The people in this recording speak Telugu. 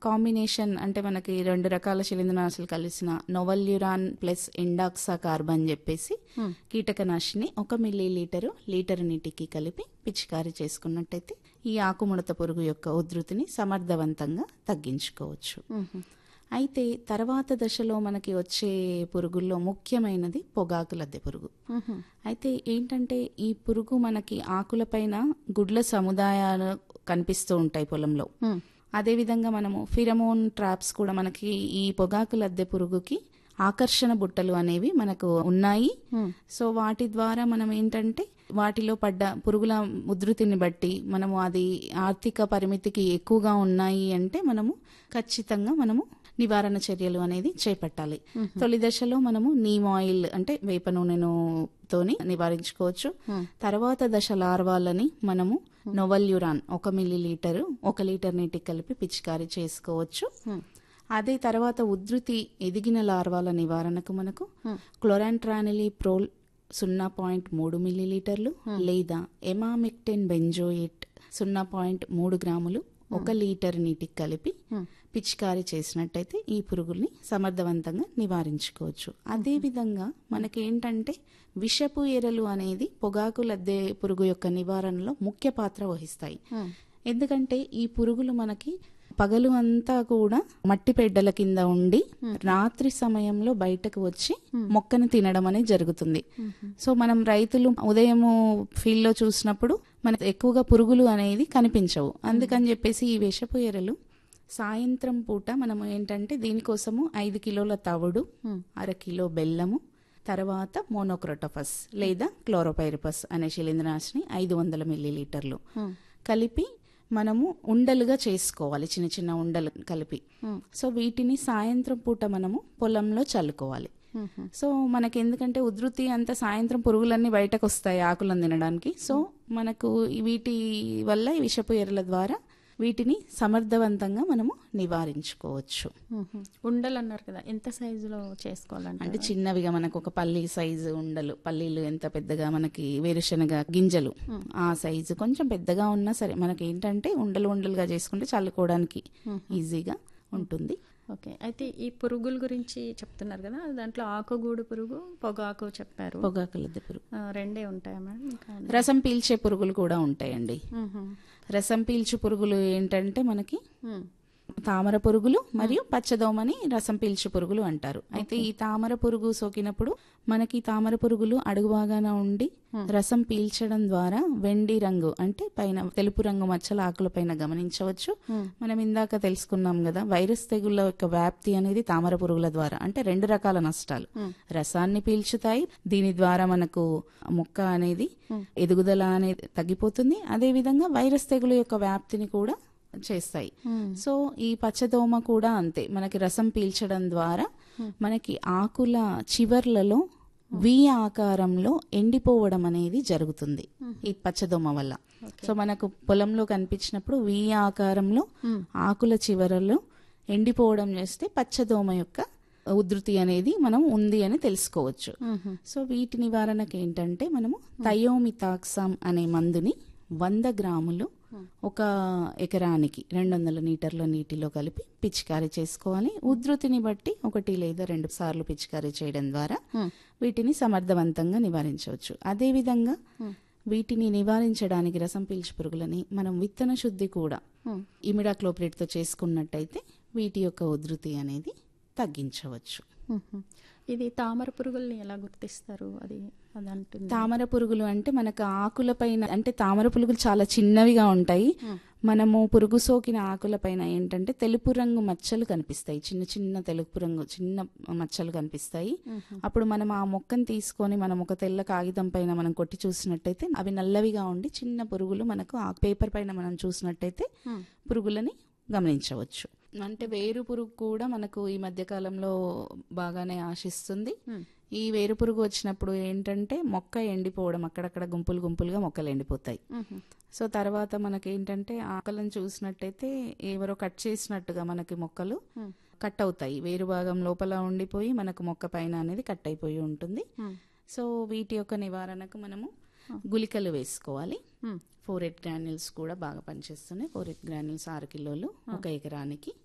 కాంబినేషన్ అంటే మనకి రెండు రకాల శిలీంద్రనాశులు కలిసిన నోవల్యురాన్ ప్లస్ ఎండాక్సా కార్బన్ చెప్పేసి కీటకనాశిని ఒక మిల్లీ లీటరు లీటర్ నీటికి కలిపి పిచికారీ చేసుకున్నట్టయితే ఈ ఆకుముడత పురుగు యొక్క ఉధృతిని సమర్థవంతంగా తగ్గించుకోవచ్చు అయితే తర్వాత దశలో మనకి వచ్చే పురుగుల్లో ముఖ్యమైనది పొగాకు లద్దె పురుగు అయితే ఏంటంటే ఈ పురుగు మనకి ఆకులపైన గుడ్ల సముదాయాలు కనిపిస్తూ ఉంటాయి పొలంలో అదేవిధంగా మనము ఫిరమోన్ ట్రాప్స్ కూడా మనకి ఈ పొగాకు లద్దె పురుగుకి ఆకర్షణ బుట్టలు అనేవి మనకు ఉన్నాయి సో వాటి ద్వారా మనం ఏంటంటే వాటిలో పడ్డ పురుగుల ఉధృతిని బట్టి మనము అది ఆర్థిక పరిమితికి ఎక్కువగా ఉన్నాయి అంటే మనము ఖచ్చితంగా మనము నివారణ చర్యలు అనేది చేపట్టాలి తొలి దశలో మనము నీమ్ ఆయిల్ అంటే వేప నూనెను తోని నివారించుకోవచ్చు తర్వాత దశ లార్వాలని మనము నొవల్యురాన్ ఒక మిల్లీ లీటరు ఒక లీటర్ నీటికి కలిపి పిచికారీ చేసుకోవచ్చు అదే తర్వాత ఉధృతి ఎదిగిన లార్వాల నివారణకు మనకు క్లోరాంట్రానిలీ ప్రోల్ సున్నా పాయింట్ మూడు మిల్లీలీటర్లు లేదా ఎమామిక్టెన్ బెంజోయిట్ సున్నా పాయింట్ మూడు గ్రాములు ఒక లీటర్ నీటికి కలిపి పిచికారీ చేసినట్టయితే ఈ పురుగుల్ని సమర్థవంతంగా నివారించుకోవచ్చు అదే విధంగా మనకేంటంటే విషపు ఎరలు అనేది పొగాకు లద్దె పురుగు యొక్క నివారణలో ముఖ్య పాత్ర వహిస్తాయి ఎందుకంటే ఈ పురుగులు మనకి పగలు అంతా కూడా మట్టి పెడ్డల కింద ఉండి రాత్రి సమయంలో బయటకు వచ్చి మొక్కను తినడం అనేది జరుగుతుంది సో మనం రైతులు ఉదయం ఫీల్డ్ లో చూసినప్పుడు మనకు ఎక్కువగా పురుగులు అనేది కనిపించవు అందుకని చెప్పేసి ఈ విషపు ఎరలు సాయంత్రం పూట మనం ఏంటంటే దీనికోసము ఐదు కిలోల తవుడు అర కిలో బెల్లము తర్వాత మోనోక్రోటోఫస్ లేదా క్లోరోపైరిపస్ అనే శిలీంద్రనాశిని ఐదు వందల మిల్లీలీటర్లు కలిపి మనము ఉండలుగా చేసుకోవాలి చిన్న చిన్న ఉండలు కలిపి సో వీటిని సాయంత్రం పూట మనము పొలంలో చల్లుకోవాలి సో మనకి ఎందుకంటే ఉధృతి అంత సాయంత్రం పురుగులన్నీ బయటకు వస్తాయి ఆకులను తినడానికి సో మనకు వీటి వల్ల ఈ విషపు ఎరల ద్వారా వీటిని సమర్థవంతంగా మనము నివారించుకోవచ్చు ఉండలు అన్నారు కదా ఎంత సైజులో చేసుకోవాలంటే అంటే చిన్నవిగా మనకు ఒక పల్లి సైజు ఉండలు పల్లీలు ఎంత పెద్దగా మనకి వేరుశనగ గింజలు ఆ సైజు కొంచెం పెద్దగా ఉన్నా సరే మనకి ఏంటంటే ఉండలు ఉండలుగా చేసుకుంటే చల్లుకోవడానికి ఈజీగా ఉంటుంది ఓకే అయితే ఈ పురుగుల గురించి చెప్తున్నారు కదా దాంట్లో ఆకుగూడు పురుగు పొగాకు చెప్పారు పొగాకు లద్దె పురుగు ఆ, రెండే ఉంటాయా మేడం ఇంకా రసం పీల్చే పురుగులు కూడా ఉంటాయండి మ్మ్. రసం పీల్చు పురుగులు ఏంటంటే మనకి మ్మ్. తామర పురుగులు మరియు పచ్చదోమని రసం పీల్చు పురుగులు అంటారు అయితే ఈ తామర పురుగు సోకినప్పుడు మనకి తామర పురుగులు అడుగు భాగాన ఉండి రసం పీల్చడం ద్వారా వెండి రంగు అంటే పైన తెలుపు రంగు మచ్చల ఆకుల పైన గమనించవచ్చు మనం ఇందాక తెలుసుకున్నాం కదా వైరస్ తెగుళ్ళ యొక్క వ్యాప్తి అనేది తామర పురుగుల ద్వారా అంటే రెండు రకాల నష్టాలు రసాన్ని పీల్చుతాయి దీని ద్వారా మనకు మొక్క అనేది ఎదుగుదల అనేది తగ్గిపోతుంది అదే విధంగా వైరస్ తెగులు యొక్క వ్యాప్తిని కూడా చేస్తాయి సో ఈ పచ్చదోమ కూడా అంతే మనకి రసం పీల్చడం ద్వారా మనకి ఆకుల చివర్లలో వి ఆకారంలో ఎండిపోవడం అనేది జరుగుతుంది ఈ పచ్చదోమ వల్ల సో మనకు పొలంలో కనిపించినప్పుడు వి ఆకారంలో ఆకుల చివరలో ఎండిపోవడం చేస్తే పచ్చదోమ యొక్క ఉధృతి అనేది మనం ఉంది అని తెలుసుకోవచ్చు సో వీటి నివారణకు ఏంటంటే మనము థయోమితాక్సామ్ అనే మందుని వంద గ్రాములు ఒక ఎకరానికి రెండు వందల లీటర్ల నీటిలో కలిపి పిచికారీ చేసుకోవాలి ఉధృతిని బట్టి ఒకటి లేదా రెండు సార్లు పిచికారీ చేయడం ద్వారా వీటిని సమర్థవంతంగా నివారించవచ్చు అదేవిధంగా వీటిని నివారించడానికి రసం పీల్చు పురుగులని మనం విత్తన శుద్ధి కూడా ఇమిడాక్లోప్రేట్తో చేసుకున్నట్టయితే వీటి యొక్క ఉధృతి అనేది తగ్గించవచ్చు మ్మ్. ఇది తామర పురుగుల్ని ఎలా గుర్తిస్తారు అది అది అంటుంది తామర పురుగులు అంటే మనకు ఆకులపైన అంటే తామర పురుగులు చాలా చిన్నవిగా ఉంటాయి మనము పురుగు సోకిన ఆకులపైన ఏంటంటే తెలుపు రంగు మచ్చలు కనిపిస్తాయి చిన్న చిన్న తెలుపు రంగు చిన్న మచ్చలు కనిపిస్తాయి అప్పుడు మనం ఆ మొక్కను తీసుకొని మనం ఒక తెల్ల కాగితం పైన మనం కొట్టి చూసినట్టయితే అవి నల్లవిగా ఉండి చిన్న పురుగులు మనకు ఆ పేపర్ పైన మనం చూసినట్టయితే పురుగులని గమనించవచ్చు అంటే వేరు పురుగు కూడా మనకు ఈ మధ్య కాలంలో బాగానే ఆశిస్తుంది ఈ వేరు పురుగు వచ్చినప్పుడు ఏంటంటే మొక్క ఎండిపోవడం అక్కడక్కడ గుంపులు గుంపులుగా మొక్కలు ఎండిపోతాయి సో తర్వాత మనకి ఏంటంటే ఆకలను చూసినట్టయితే ఎవరో కట్ చేసినట్టుగా మనకి మొక్కలు కట్ అవుతాయి వేరు భాగం లోపల ఉండిపోయి మనకు మొక్క పైన అనేది కట్ అయిపోయి ఉంటుంది సో వీటి యొక్క నివారణకు మనము గుళికలు వేసుకోవాలి ఫోర్ ఎయిట్ గ్రాన్యుల్స్ కూడా బాగా పనిచేస్తున్నాయి ఫోర్ ఎయిట్ గ్రాన్యుల్స్ ఆరు కిలోలు ఒక ఎకరానికి